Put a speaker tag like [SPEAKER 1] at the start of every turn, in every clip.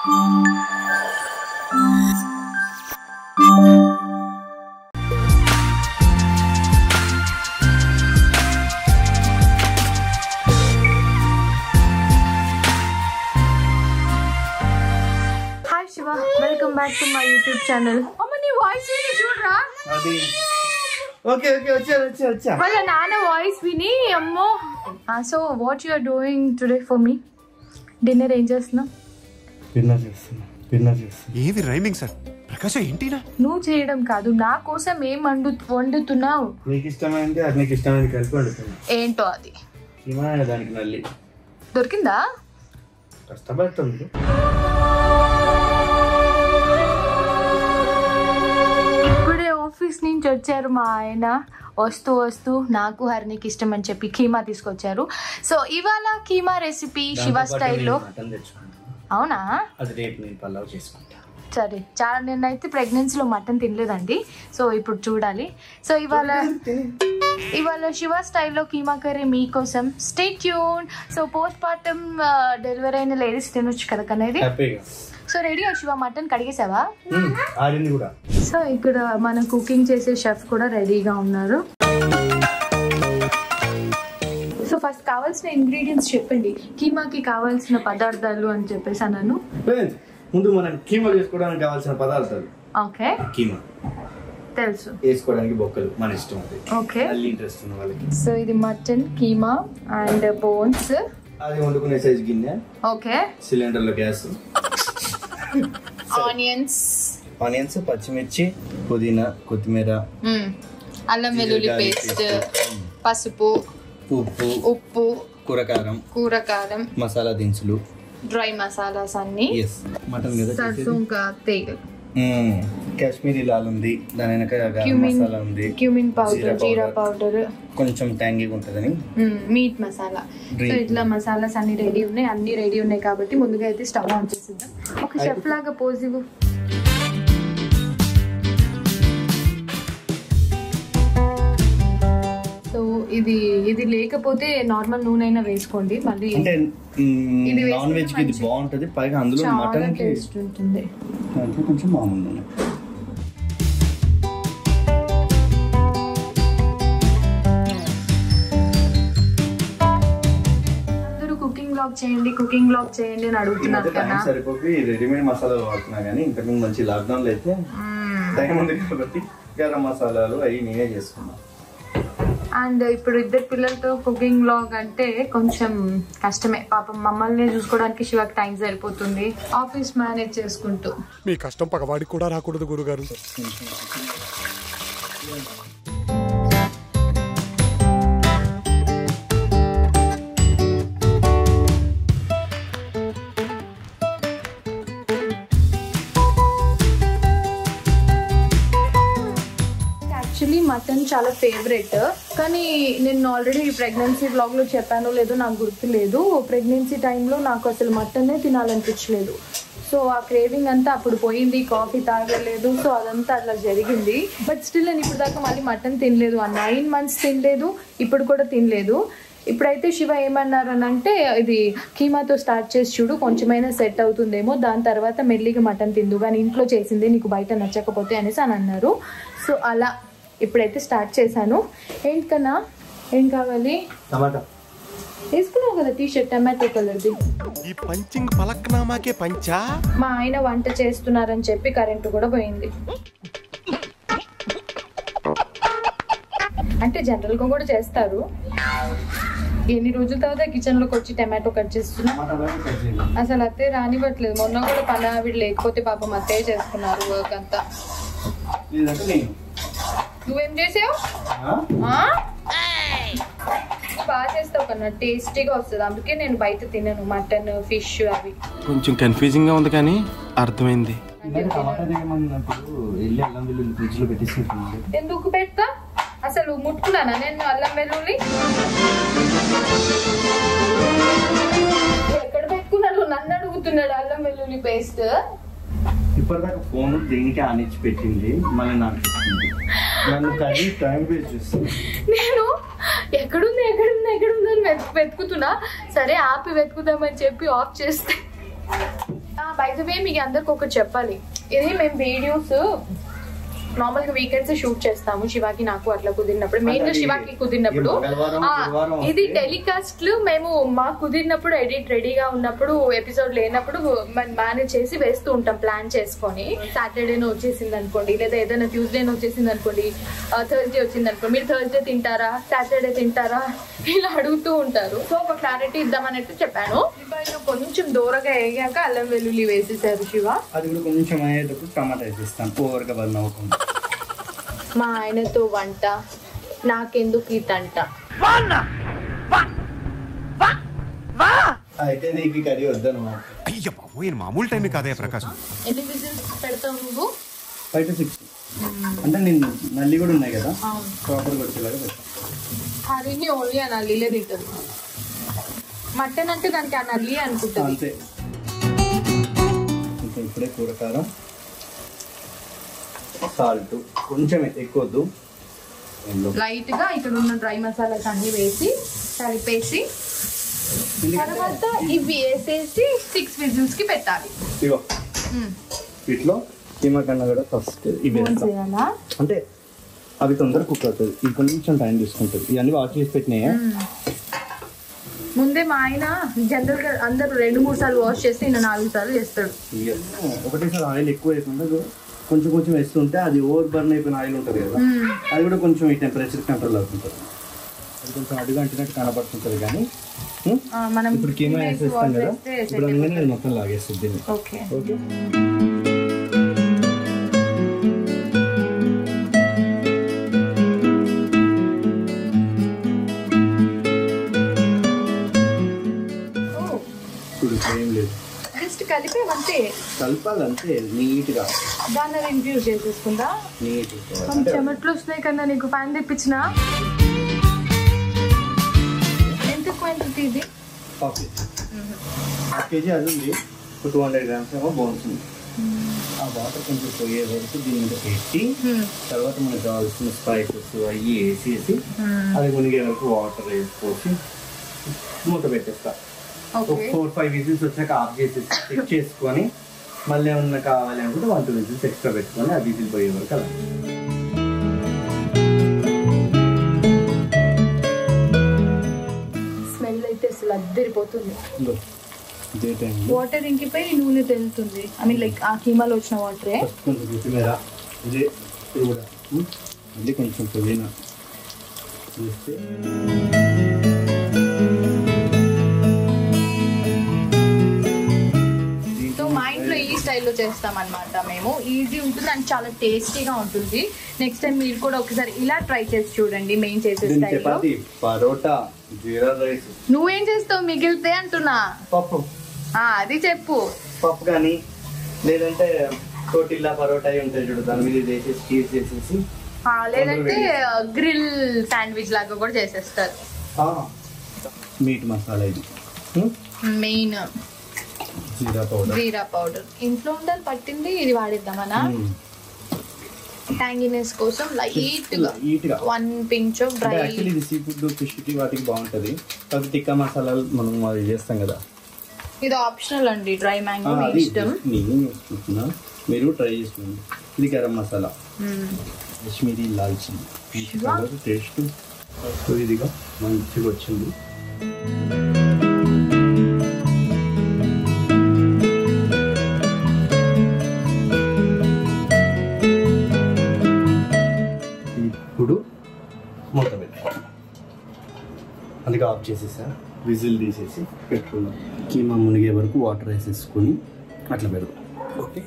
[SPEAKER 1] Hi Shiva welcome back to my YouTube channel అమ్మ నీ voice విని చూడరా
[SPEAKER 2] అది ఓకే ఓకే వచ్చా వచ్చా వచ్చా
[SPEAKER 1] వాళ్ళ నాన్న వాయిస్ విని అమ్మో so what you are doing today for me dinner ఏం చేస్తున్నావు
[SPEAKER 2] డిన్నర్ చేస్తున్నా డిన్నర్ చేస్తున్నా
[SPEAKER 3] ఏది రైమింగ్ సార్ ప్రకాశ ఏంటినా
[SPEAKER 1] నువ్వు చేయడం కాదు నా కోసం ఏం వండు వండుతున్నావు
[SPEAKER 2] నీకు ఇష్టమైంది అది నీకు ఇష్టమైంది కలిపి వండుతున్నా
[SPEAKER 1] ఏంటో అది
[SPEAKER 2] హిమా దానికి నల్లి
[SPEAKER 1] దొరికిందా
[SPEAKER 2] కష్టపడుతుంది
[SPEAKER 1] ఇప్పుడే ఆఫీస్ నుంచి వచ్చారు మా ఆయన వస్తూ వస్తూ నాకు హరినికి ఇష్టం అని చెప్పి కీమా తీసుకొచ్చారు సో ఇవాళ కీమా రెసిపీ శివ స్టైల్లో
[SPEAKER 2] మటన్ తెచ్చుకుంటాను
[SPEAKER 1] అవునా
[SPEAKER 2] అది రేపు నేను పలావ్ చేసుకుంటా
[SPEAKER 1] సరే చాలా నేనైతే ప్రెగ్నెన్సీలో మటన్ తినలేదండి సో ఇప్పుడు చూడాలి సో ఇవాళ ఇవాళ శివ స్టైల్లో కీమా కర్రీ మీకోసం stay tune so post partum delivery అయిన లేడీస్ తినొచ్చు కదా కనేది
[SPEAKER 2] హ్యాపీగా
[SPEAKER 1] సో రెడీ శివ మటన్ కడిగేసావా
[SPEAKER 2] మ్మ్, ఆడింది కూడా
[SPEAKER 1] సో ఇక్కడ మనం కుకింగ్ చేసే షెఫ్ కూడా రెడీగా ఉన్నారు సో ఫస్ట్ కావాల్సిన ఇంగ్రీడియంట్స్ చెప్పండి కీమాకి కావాల్సిన పదార్థాలు అని చెప్పేసి అన్నాను
[SPEAKER 2] ఫ్రెండ్స్, ముందు మనం కీమా చేసుకోవడానికి కావాల్సిన పదార్థాలు
[SPEAKER 1] ఓకే
[SPEAKER 2] కీమా
[SPEAKER 1] తెలుసు
[SPEAKER 2] వేసుకోవడానికి బొక్కలు మన ఇష్టం అది
[SPEAKER 1] ఓకే
[SPEAKER 2] మళ్ళీ ఇంట్రెస్ట్ ఉన్న వాళ్ళకి
[SPEAKER 1] సో ఇది మటన్ కీమా అండ్ బోన్స్
[SPEAKER 2] అది వండుకునే సైజ్ గిన్నె
[SPEAKER 1] ఓకే
[SPEAKER 2] సిలిండర్ లో గ్యాస్
[SPEAKER 1] ఆనియన్స్
[SPEAKER 2] ఆనియన్స్ పచ్చిమిర్చి పుదీనా కొత్తిమీర
[SPEAKER 1] అల్లం వెల్లుల్లి
[SPEAKER 2] garlic
[SPEAKER 1] పేస్ట్
[SPEAKER 2] paste,
[SPEAKER 1] పసుపు
[SPEAKER 2] ఉప్పు
[SPEAKER 1] ఉప్పు
[SPEAKER 2] కూరకారం
[SPEAKER 1] కూరకారం
[SPEAKER 2] మసాలా దినుసులు
[SPEAKER 1] డ్రై మసాలాస్ అన్ని
[SPEAKER 2] ఎస్ మటన్ మీద
[SPEAKER 1] సర్సోం కా తేల్
[SPEAKER 2] మ్మ్. కాశ్మీరీ లాల్ ఉంది దాని వెనక గరం
[SPEAKER 1] Cumin.
[SPEAKER 2] మసాలా ఉంది
[SPEAKER 1] cumin powder
[SPEAKER 2] jeera
[SPEAKER 1] jeera
[SPEAKER 2] powder.
[SPEAKER 1] Powder
[SPEAKER 2] కొంచెం ట్యాంగీగా ఉంటుందని
[SPEAKER 1] మీట్ మసాలా సో
[SPEAKER 2] Great.
[SPEAKER 1] ఇట్లా మసాలాస్ అన్ని రెడీ ఉన్నాయి అన్ని రెడీ ఉన్నాయి కాబట్టి ముందుగా అయితే స్టవ్ ఆన్ చేసిద్దాం ఒక షెఫ్ లాగా పోజ్ ఇవ్వు సో ఇది ఇది లేకపోతే నార్మల్ నూనె అయినా వేసుకోండి మళ్ళీ
[SPEAKER 2] అంటే
[SPEAKER 1] ఇది వేస్తే
[SPEAKER 2] నాన్ వెజ్ కి ఇది
[SPEAKER 1] మంచి-
[SPEAKER 2] బాగుంటది పైగా అందులో
[SPEAKER 1] చాలా
[SPEAKER 2] మటన్ కి
[SPEAKER 1] టేస్ట్ ఉంటుంది
[SPEAKER 2] దాంట్లో కొంచెం మామూలు నూనె.
[SPEAKER 1] అందరూ కుకింగ్ బ్లాగ్ చేయండి కుకింగ్ బ్లాగ్ చేయండి అని
[SPEAKER 2] ఈ
[SPEAKER 1] అడుగుతున్నారు
[SPEAKER 2] మధ్య టైం
[SPEAKER 1] కదా
[SPEAKER 2] సరిపోయి రెడీమేడ్ మసాలాలు వాడుతున్నా కానీ ఇంతకుముందు మంచి లాక్డౌన్ లో అయితే టైం ఉంది కాబట్టి గరం మసాలాలు అవి నేనే చేసుకున్నా
[SPEAKER 1] అండ్ ఇప్పుడు ఇద్దరు పిల్లలతో కుకింగ్ బ్లాగ్ అంటే కొంచెం కష్టమే పాపం మమ్మల్ని చూసుకోవడానికి శివకి టైం సరిపోతుంది ఆఫీస్ మేనేజ్ చేసుకుంటూ
[SPEAKER 3] మీ కష్టం పగవాడికి కూడా రాకూడదు గురుగారు
[SPEAKER 1] యాక్చువల్లీ మటన్ చాలా ఫేవరెట్ కానీ నేను ఆల్రెడీ ప్రెగ్నెన్సీ బ్లాగ్లో చెప్పానో లేదో నాకు గుర్తులేదు ప్రెగ్నెన్సీ టైంలో నాకు అసలు మటన్నే తినాలనిపించలేదు సో ఆ క్రేవింగ్ అంతా అప్పుడు పోయింది కాఫీ తాగలేదు సో అదంతా అట్లా జరిగింది బట్ స్టిల్ నేను ఇప్పుడు దాకా మళ్ళీ మటన్ తినలేదు ఆ నైన్ మంత్స్ తినలేదు ఇప్పుడు కూడా తినలేదు ఇప్పుడైతే శివ ఏమన్నారు అని అంటే ఇది కీమాతో స్టార్ట్ చేసి చూడు కొంచెమైనా సెట్ అవుతుందేమో దాని తర్వాత మెల్లిగా మటన్ తిందు కానీ ఇంట్లో చేసిందే నీకు బయట నచ్చకపోతే అనేసి అని అన్నారు సో అలా ఇప్పుడైతే స్టార్ట్ చేశాను ఏంటికన్నా ఏం కావాలి
[SPEAKER 2] టమాటా
[SPEAKER 1] వేసుకున్నావు కదా టీ షర్ట్ టమాటో కలర్ది
[SPEAKER 3] ఈ పంచింగ్ పలక్నామాకే పంచా
[SPEAKER 1] మా ఆయన వంట చేస్తున్నారని చెప్పి కరెంటు కూడా పోయింది అంటే జనరల్గా కూడా చేస్తారు ఎన్ని రోజుల తర్వాత కిచెన్ లోకి వచ్చి టమాటో కట్ చేస్తున్నా
[SPEAKER 2] టమాటా అలాగే కట్ చేయాలి.
[SPEAKER 1] అసలు అత్తే రానివ్వట్లేదు మొన్న కూడా పని ఆవిడ లేకపోతే పాపం అత్తయ్య చేసుకున్నారు వర్క్ అంతా
[SPEAKER 2] లేదంటే నేను
[SPEAKER 1] నువ్వేం చేసావు
[SPEAKER 2] ఆ?
[SPEAKER 1] బాగా చేస్తావు కన్నా టేస్టీగా వస్తుంది అందుకే నేను బయట తినను మటన్ ఫిష్ అవి
[SPEAKER 3] కొంచెం కన్ఫ్యూజింగ్ గా ఉంది కానీ అర్థమైంది
[SPEAKER 2] ఇందాక టమాటా దిగమన్నప్పుడు వెళ్ళి అల్లం వెల్లుల్లి ఫ్రిడ్జ్ లో పెట్టేసుకుంటున్నాను
[SPEAKER 1] ఎందుకు పెడతా అసలు ముట్టుకున్నానా నేను అల్లం వెల్లుల్లి ఎక్కడ పెట్టుకున్నాడు నన్ను అడుగుతున్నాడు అల్లం వెల్లుల్లి పేస్ట్
[SPEAKER 2] ఇప్పటిదాకా ఫోన్ దేనికి ఆనిచ్చి పెట్టింది మళ్ళీ నాకు చెప్తుంది నన్ను కర్రీ టైం వేస్ట్ చేస్తుంది
[SPEAKER 1] నేను ఎక్కడుంది ఎక్కడుంది ఎక్కడుంది అని వెతు- వెతుకుతున్నా సరే ఆపి వెతుకుదామని చెప్పి ఆఫ్ చేస్తే బై ద వే మీకు అందరికి ఒకటి చెప్పాలి ఇది మేము వీడియోస్ నార్మల్ గా వీకెండ్స్ షూట్ చేస్తాము శివాకి నాకు అట్లా కుదిరినప్పుడు మెయిన్ గా
[SPEAKER 2] అది
[SPEAKER 1] శివాకి కుదిరినప్పుడు
[SPEAKER 2] ఈ మంగళవారం,
[SPEAKER 1] ఆ,
[SPEAKER 2] గురువారం
[SPEAKER 1] ఇది
[SPEAKER 2] వస్తే-
[SPEAKER 1] టెలికాస్ట్లు మేము మాకు కుదిరినప్పుడు ఎడిట్ రెడీగా ఉన్నప్పుడు ఎపిసోడ్ లేనప్పుడు మనం మేనేజ్ చేసి వేస్తూ ఉంటాం ప్లాన్ చేసుకొని సాటర్డేనో వచ్చేసింది అనుకోండి లేదా ఏదైనా ట్యూస్డేనో వచ్చేసింది అనుకోండి థర్స్డే వచ్చింది అనుకోండి మీరు థర్స్డే తింటారా సాటర్డే తింటారా ఇలా అడుగుతూ ఉంటారు సో ఒక క్లారిటీ ఇద్దామన్నట్టు చెప్పాను ఇప్పుడు కొంచెం దూరగా వేగాక అల్లం వెల్లుల్లి వేసేసారు శివ
[SPEAKER 2] అది కూడా కొంచెం అయ్యేటప్పుడు టమాటా వేసేస్తాను ఓవర్గా బదులు అవ్వకుండా
[SPEAKER 1] మా ఆయనతో వంట నాకెందుకు ఈ తంట
[SPEAKER 2] అయితే నీకు ఈ కర్రీ వద్దనమాట
[SPEAKER 3] అయ్య బాబు ఈయన మామూలు టైం కాదే ప్రకాశం
[SPEAKER 1] ఎన్ని విజిల్స్ పెడతావు నువ్వు
[SPEAKER 2] ఫైవ్ టు సిక్స్ అంటే నేను నల్లి కూడా ఉన్నాయి కదా
[SPEAKER 1] అవును
[SPEAKER 2] ప్రాపర్గా వచ్చేలాగా పెట్టాను
[SPEAKER 1] హరిని ఓన్లీ ఆ నల్లిలే తింటుంది మటన్ అంటే దానికి ఆ నల్లి అనుకుంటుంది
[SPEAKER 2] అంతే ఇంకా ఇప్పుడే కూర కారం సాల్ట్ కొంచెం ఎక్కువద్దు ఎందులో
[SPEAKER 1] లైట్ గా ఇక్కడ ఉన్న డ్రై మసాలాస్ అన్ని వేసి కలిపేసి తర్వాత ఇవి వేసేసి సిక్స్ విజిల్స్ కి పెట్టాలి
[SPEAKER 2] ఇగో
[SPEAKER 1] మ్మ్.
[SPEAKER 2] వీటిలో కీమా కన్నా కూడా ఫస్ట్ ఇవి
[SPEAKER 1] ఫోన్
[SPEAKER 2] వేస్తాం
[SPEAKER 1] చేయాలా
[SPEAKER 2] అంటే అవి తొందరగా కుక్ అవుతుంది ఇది కొంచెం టైం తీసుకుంటుంది ఇవన్నీ వాష్ చేసి పెట్టినాయే
[SPEAKER 1] ముందే మా ఆయన జనరల్ గా అందరూ రెండు మూడు సార్లు వాష్ చేస్తే ఈయన నాలుగు సార్లు చేస్తాడు
[SPEAKER 2] ఇవి ఒకటేసారి ఆయిల్ ఎక్కువ వేయకుండా కొంచెం కొంచెం వేస్తుంటే అది ఓవర్ బర్న్ అయిపోయిన ఆయిల్ ఉంటుంది కదా
[SPEAKER 1] మ్మ్.
[SPEAKER 2] అది కూడా కొంచెం ఈ టెంపరేచర్ కంట్రోల్ అవుతుంటుంది అది కొంచెం అడుగు అంటినట్టు కనబడుతుంటుంది కానీ ఉం?
[SPEAKER 1] ఆ, మనం
[SPEAKER 2] ఇప్పుడు కీమా
[SPEAKER 1] వేసి
[SPEAKER 2] వేసేస్తాం
[SPEAKER 1] wash
[SPEAKER 2] కదా
[SPEAKER 1] చేస్తే
[SPEAKER 2] ఇప్పుడు అందుకని అది మొత్తం లాగేస్తుంది దీన్ని
[SPEAKER 1] ఓకే
[SPEAKER 2] ఓకే ఇప్పుడు ఏం లేదు
[SPEAKER 1] జస్ట్ కలిపేమంతే
[SPEAKER 2] కలపాలంతే నీట్గా
[SPEAKER 1] దాన్ని ఇన్ఫ్యూజ్ చేసేసుకుందా
[SPEAKER 2] నీట్గా
[SPEAKER 1] కొంచెం చెమట్లు వస్తున్నాయి కన్నా నీకు ఫ్యాన్ తెప్పించిన ఎంత క్వాంటిటీ ఇది
[SPEAKER 2] హాఫ్ కేజీ హాఫ్ కేజీ అది ఉంది ఒక టూ హండ్రెడ్ గ్రామ్స్ ఏమో బోన్స్ ఉంది ఆ వాటర్ కొంచెం పోయే వరకు దీని మీద పెట్టి తర్వాత మనకు కావాల్సిన స్పైసెస్ అవి వేసేసి అది మునిగే వరకు వాటర్ వేసుకోసి మూత పెట్టేస్తా ఒక
[SPEAKER 1] ఓకే
[SPEAKER 2] ఫోర్ ఫైవ్ విజిల్స్ వచ్చాక ఆఫ్ చేసేసి చెక్ చేసుకొని మళ్ళీ ఏమన్నా కావాలి అనుకుంటే వన్ టూ విజిల్స్ ఎక్స్ట్రా పెట్టుకొని ఆ విజిల్ పోయే వరకు అలా
[SPEAKER 1] స్మెల్ అయితే అసలు అద్దరిపోతుంది
[SPEAKER 2] ఇంకో ఇదే టైంలో
[SPEAKER 1] వాటర్ ఇంకిపోయి నూనె తెలుతుంది ఐ మీన్ లైక్ ఆ కీమాలో వచ్చిన వాటరే
[SPEAKER 2] ఫస్ట్ కొంచెం కొత్తిమీర ఇదే ఇది కూడా ఉం? మళ్ళీ కొంచెం పుదీనా వేస్తే
[SPEAKER 1] సో మా ఇంట్లో ఈ స్టైల్లో చేస్తాం అనమాట మేము ఈజీ ఉంటుంది అండ్ చాలా టేస్టీగా ఉంటుంది నెక్స్ట్ టైం మీరు కూడా ఒకసారి ఇలా ట్రై చేసి చూడండి మేము చేసే
[SPEAKER 2] దీని
[SPEAKER 1] స్టైల్లో
[SPEAKER 2] చపాతి పరోటా జీరా రైస్
[SPEAKER 1] నువ్వేం చేస్తావు మిగిలితే అంటున్నా
[SPEAKER 2] పప్పు
[SPEAKER 1] ఆ, అది చెప్పు
[SPEAKER 2] పప్పు కానీ లేదంటే టోటిల్లా పరోటా అయి ఉంటాయి చూడు దాని మీద ఇది వేసేసి చీజ్ చేసేసి
[SPEAKER 1] ఆ, లేదంటే గ్రిల్ శాండ్విచ్ లాగా కూడా చేసేస్తారు
[SPEAKER 2] మీట్ మసాలా ఇది ఉం?
[SPEAKER 1] Main
[SPEAKER 2] jeera powder
[SPEAKER 1] jeera powder ఇంట్లో ఉండాలి పట్టింది ఇది వాడిద్దామనా ట్యాంగినెస్ కోసం లైట్ గా
[SPEAKER 2] Light గా.
[SPEAKER 1] వన్ పించ్ ఆఫ్
[SPEAKER 2] అంటే
[SPEAKER 1] డ్రై
[SPEAKER 2] యాక్చువల్లీ ఇది సీ ఫుడ్ ఫిష్కి వాటికి బాగుంటది కాకపోతే టిక్కా మసాలాలు మనం అది చేస్తాం కదా
[SPEAKER 1] ఇది ఆప్షనల్ అండి డ్రై
[SPEAKER 2] ఆ,
[SPEAKER 1] మ్యాంగో మీ
[SPEAKER 2] అది
[SPEAKER 1] ఇష్టం
[SPEAKER 2] నేను చేసుకుంటున్నా మీరు ట్రై చేసుకోండి ఇది గరం మసాలా కాశ్మీరీ లాల్చి టేస్ట్ సో ఇదిగా మంచిగా వచ్చింది ఇప్పుడు మూత పెట్టాలి అందుకే ఆఫ్ చేసేసా విజిల్ తీసేసి పెట్టుకున్నాం కీమా మునిగే వరకు వాటర్ వేసేసుకొని అట్లా పెడదాం ఓకే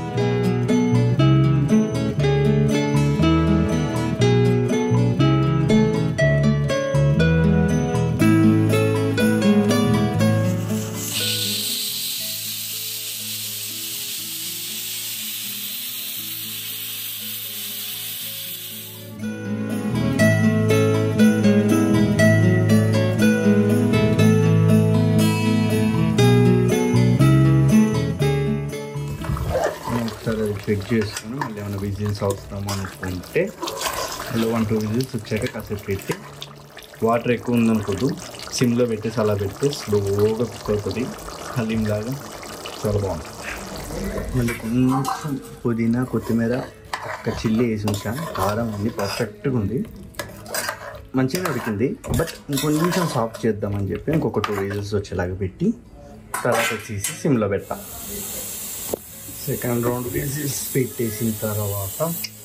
[SPEAKER 2] ఒకసారి అది చెక్ చేసుకొని మళ్ళీ ఏమైనా విజిల్స్ అవసరం అనుకుంటే మళ్ళీ వన్ టూ విజిల్స్ వచ్చాక కాసేపు పెట్టి వాటర్ ఎక్కువ ఉందనుకోదు సిమ్లో పెట్టేసి అలా పెడితే స్లోగా కుక్ అవుతుంది హలీం లాగా చాలా బాగుంటుంది మళ్ళీ కొంచెం పుదీనా కొత్తిమీర ఒక్క చిల్లి వేసి ఉంచాను కారం అన్ని పర్ఫెక్ట్గా ఉంది మంచిగా ఉడికింది బట్ ఇంకొంచెం సాఫ్ట్ చేద్దామని చెప్పి ఇంకొక టూ విజిల్స్ వచ్చేలాగా పెట్టి తర్వాత తీసి సిమ్లో పెట్టా సెకండ్ రౌండ్ విజిల్స్ పెట్టేసిన తర్వాత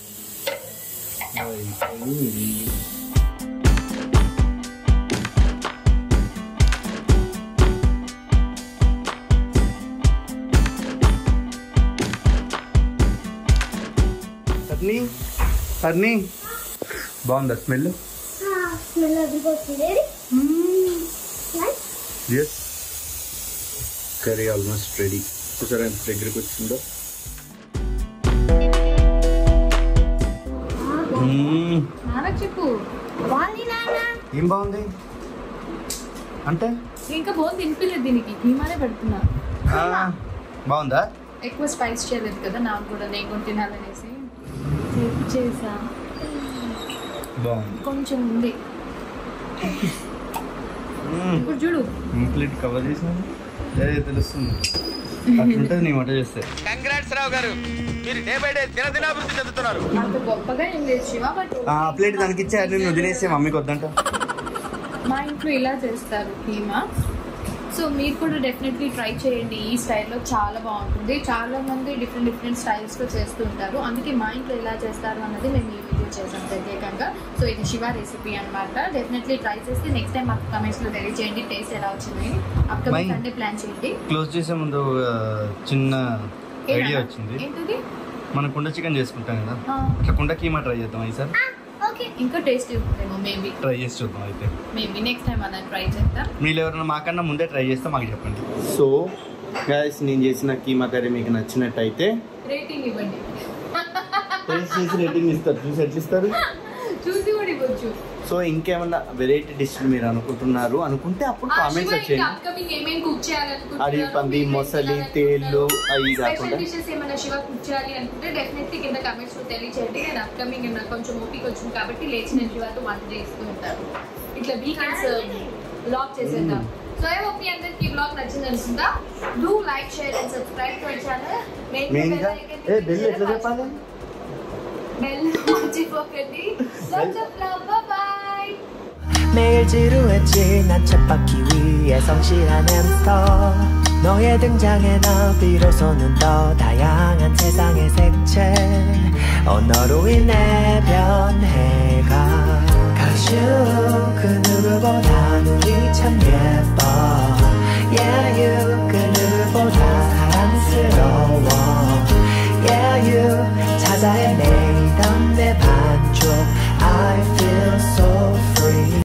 [SPEAKER 2] అయిపోయింది. హర్ని హర్ని బాగుందా స్మెల్
[SPEAKER 4] స్మెల్ అదిరిపోతుంది
[SPEAKER 2] ఎస్ కర్రీ ఆల్మోస్ట్ రెడీ చూసారా ఎంత దగ్గరికి వచ్చిందో మ్మ్.
[SPEAKER 1] నాన్న చెప్పు
[SPEAKER 4] బాగుంది నాన్న
[SPEAKER 2] ఏం బాగుంది అంటే
[SPEAKER 1] ఇంకా బోన్ తినిపించలేదు దీనికి కీమానే పెడుతున్నా
[SPEAKER 2] ఆ, బాగుందా
[SPEAKER 1] ఎక్కువ స్పైస్ చేయలేదు కదా నాకు కూడా నేను కూడా తినాలనేసి చేసి చేసా
[SPEAKER 2] బాగుంది
[SPEAKER 3] కొంచెం ఉంది ఇప్పుడు చూడు
[SPEAKER 2] కంప్లీట్ కవర్ చేసినాను అదే తెలుస్తుంది అట్లుంటుంది నీ వంట చేస్తే
[SPEAKER 5] కంగ్రాట్స్ రావు గారు మీరు డే బై డే దినదినాభివృద్ధి చెందుతున్నారు
[SPEAKER 3] అంత గొప్పగా ఏం లేదు శివ బట్
[SPEAKER 2] ఆ ప్లేట్ దానికి ఇచ్చే నేను తినేసి మమ్మీకి వద్దంట
[SPEAKER 3] మా ఇంట్లో ఇలా చేస్తారు కీమా సో మీరు కూడా డెఫినెట్లీ ట్రై చేయండి ఈ స్టైల్లో చాలా బాగుంటుంది చాలా మంది డిఫరెంట్ డిఫరెంట్ స్టైల్స్లో చేస్తూ ఉంటారు అందుకే మా ఇంట్లో ఎలా చేస్తారు అన్నది మేము ఈ వీడియో చేసాం ప్రత్యేకంగా సో ఇది శివ రెసిపీ అన్నమాట డెఫినెట్లీ ట్రై చేస్తే నెక్స్ట్ టైం మాకు కమెంట్స్లో తెలియజేయండి టేస్ట్ ఎలా వచ్చింది అప్కమింగ్
[SPEAKER 2] Mine-
[SPEAKER 3] సండే ప్లాన్ చేయండి
[SPEAKER 2] క్లోజ్ చేసే ముందు ఆ, చిన్న ఐడియా వచ్చింది
[SPEAKER 3] ఏంటది
[SPEAKER 2] మనం కుండ చికెన్ చేసుకుంటాం కదా
[SPEAKER 3] ఆ,
[SPEAKER 2] అట్లా కుండ కీమా ట్రై చేద్దాం ఈసారి
[SPEAKER 3] ఓకే ఇంకా టేస్టీ ఉంటుందేమో మేబీ
[SPEAKER 2] ట్రై చేసి చూద్దాం అయితే
[SPEAKER 3] మేబీ నెక్స్ట్ టైం అలా ట్రై చేద్దాం
[SPEAKER 2] మీరు ఎవరైనా మాకన్నా ముందే ట్రై చేస్తే మాకు చెప్పండి సో గాయస్ నేను చేసిన కీమా కర్రీ మీకు నచ్చినట్టయితే
[SPEAKER 3] రేటింగ్ ఇవ్వండి
[SPEAKER 2] టేస్ట్ చేసి రేటింగ్ ఇస్తారు చూసి ఎట్లా ఇస్తారు
[SPEAKER 3] చూసి కూడా ఇవ్వచ్చు
[SPEAKER 2] సో ఇంకేమన్నా వెరైటీ డిష్ మీరు అనుకుంటున్నారు అనుకుంటే అప్పుడు కామెంట్స్ వచ్చేయండి
[SPEAKER 3] అప్కమింగ్ ఏమేమి కుక్ చేయాలనుకుంటున్నారు
[SPEAKER 2] అడవి పంది, మొసలి, తేళ్ళు అవి కాకుండా.
[SPEAKER 3] స్పెషల్ డిషెస్ ఏమైనా శివ కుక్ చేయాలి అనుకుంటే డెఫినెట్లీ కింద కమెంట్స్ లో తెలియచేయండి నేను అప్కమింగ్ నాకు కొంచెం ఓపిక వచ్చింది కాబట్టి లేచి నేను శివతో వంట చేస్తూ ఉంటాను ఇట్లా వీకెండ్స్ బ్లాగ్ చేసేద్దాం సో ఐ హోప్ మీ అందరికి ఈ బ్లాగ్ నచ్చింది అనుకుంటా do like share and subscribe to our channel
[SPEAKER 2] మెయిన్గా ఏ బెల్ ఎట్లా చెప్పాలి
[SPEAKER 3] బెల్ మర్చిపోకండి lots of love bye
[SPEAKER 6] 매일 지루했지 난 쳇바퀴 위에 성실한 햄스터 너의 등장에 나 비로소는 더 다양한 세상의 색채 언어로 인해 변해가 Cause you 그 누구보다 눈이 참 예뻐 Yeah you 그 누구보다 사랑스러워 Yeah you 찾아 헤매이던 내 반쪽